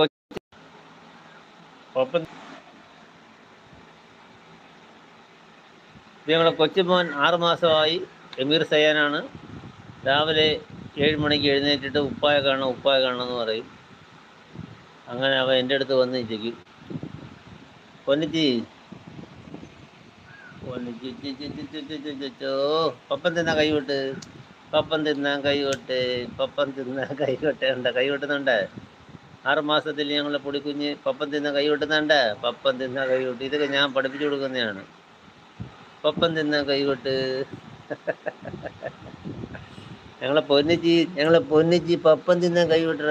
ഒപ്പം ഇത് ഞങ്ങളെ കൊച്ചുമോൻ ആറ് മാസമായി എമീർ സയ്യാനാണ് രാവിലെ ഏഴ് മണിക്ക് എഴുന്നേറ്റിട്ട് ഉപ്പായ കാണണം ഉപ്പായ കാണണം എന്ന് പറയും അങ്ങനെ അവൻ എൻ്റെ അടുത്ത് വന്ന് ഇരിക്കും പൊന്നിച്ചി പൊന്നിച്ചി ചി, ചി, ചി, ചി, ചി, ചി, ചി, ചോ. പപ്പൻ തിന്നാ കൈവിട്ട് പപ്പൻ തിന്നാൻ കൈവിട്ട് പപ്പൻ തിന്നാൻ കൈവിട്ട് ഉണ്ട് കൈ വെട്ടുന്നുണ്ട് ആറ് മാസത്തിൽ ഞങ്ങളെ പൊടിക്കുഞ്ഞ് പപ്പൻ തിന്ന കൈ വെട്ടുന്നുണ്ട് പപ്പൻ തിന്ന കൈ വെട്ട് ഇതൊക്കെ ഞാൻ പഠിപ്പിച്ചു കൊടുക്കുന്നതാണ് പപ്പൻ തിന്ന കൈകൊട്ട് ഞങ്ങളെ പൊന്നിച്ചി ഞങ്ങളെ പൊന്നിച്ചി പപ്പൻ തിന്നാൻ കൈവിട്ട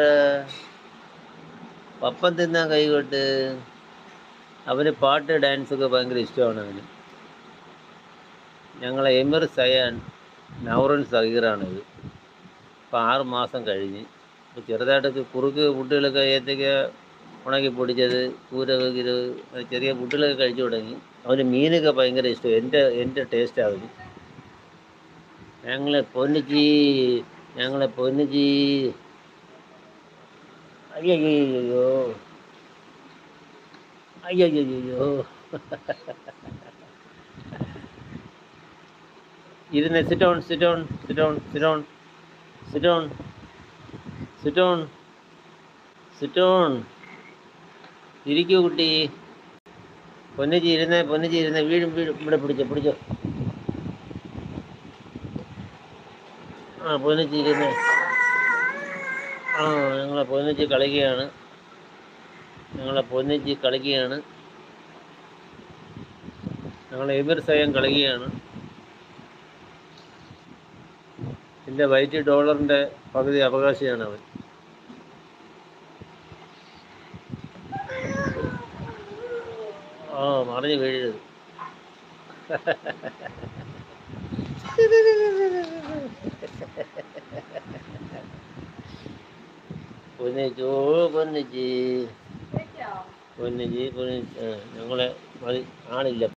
പപ്പൻ തിന്നാൻ കൈകൊട്ട് അവന് പാട്ട് ഡാൻസ് ഒക്കെ ഭയങ്കര ഇഷ്ടമാണ് അവന് ഞങ്ങളെ എമിർ സയാൻ നൗറൻ സഹീറാണിത് ഇപ്പം ആറ് മാസം കഴിഞ്ഞ് ഇപ്പോൾ ചെറുതായിട്ടൊക്കെ കുറുക്ക് ഫുഡുകളൊക്കെ ഏത്തക്ക ഉണക്കി പൊടിച്ചത് കൂരക ഗിര് ചെറിയ ഫുഡുകളൊക്കെ കഴിച്ചു തുടങ്ങി അവന് മീനൊക്കെ ഭയങ്കര ഇഷ്ടം എൻ്റെ എൻ്റെ ടേസ്റ്റ് അവന് ഞങ്ങളെ പൊന്നിച്ചി ഞങ്ങളെ പൊന്നിച്ചി അയ്യോ അയ്യോ ഇരുന്ന് സിറ്റോൺ സിറ്റോൺ സിറ്റോൺ സിറ്റോൺ സിറ്റോൺ സിറ്റോൺ സിറ്റോൺ ഇരിക്കൂ കുട്ടി പൊന്നിച്ചി ഇരുന്നേ പൊന്നിച്ചി ഇരുന്നേ വീഴും വീഴും ഇവിടെ പിടിച്ചോ പിടിച്ചോ ആ പൊന്നിച്ചി ഇരുന്നേ ആ ഞങ്ങളെ പൊന്നിച്ചി കളിക്കുകയാണ് ഞങ്ങളെ പൊന്നിച്ചി കളിക്കുകയാണ് ഞങ്ങളെ എമിർ സയം കളിക്കുകയാണ് എൻ്റെ വൈറ്റ് ഡോളറിൻ്റെ പകുതി അവകാശിയാണ് അവൻ ആ മറിഞ്ഞ് വീഴരുത് പൊന്നിച്ചോ പൊന്നിച്ചി പൊന്നിച്ചി പൊന്നിച്ച് ആ ഞങ്ങളെ മതി ആളില്ല